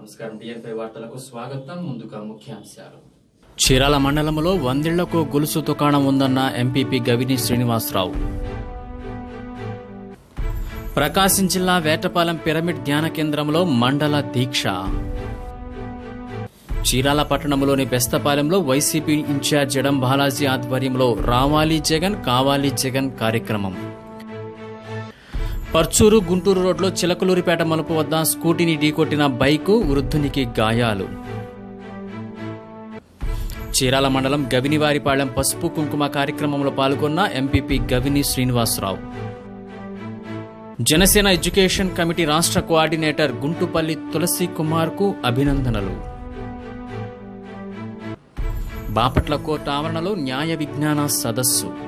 నమస్కారం టీఎన్పై వార్తలకు స్వాగతం ముందుగా ముఖ్యాంశాలు చీరాల మండలంలో వందేళ్లకు గొలుసు దుకాణం ఉందన్న ఎంపీపీ గవిని శ్రీనివాసరావు ప్రకాశం జిల్లా వేటపాలెం పిరమిడ్ ధ్యాన కేంద్రంలో మండల దీక్ష చీరాల పట్టణంలోని బెస్తపాలెంలో వైసీపీ ఇన్ఛార్జ్ జడం బాలాజీ ఆధ్వర్యంలో రావాలి జగన్ కావాలి జగన్ కార్యక్రమం పర్చూరు గుంటూరు రోడ్లో చిలకలూరిపేట మలుపు వద్ద స్కూటీని ఢీకొట్టిన బైకు వృద్ధునికి గాయాలు చీరాల మండలం గవినివారిపాళెం పసుపు కుంకుమ కార్యక్రమంలో పాల్గొన్న MPP Gavini Srinivasarao Janasena education committee రాష్ట్ర కోఆర్డినేటర్ గుంటుపల్లి తులసి కుమార్కు అభినందనలు బాపట్ల కోర్టు ఆవరణలో న్యాయ విజ్ఞాన సదస్సు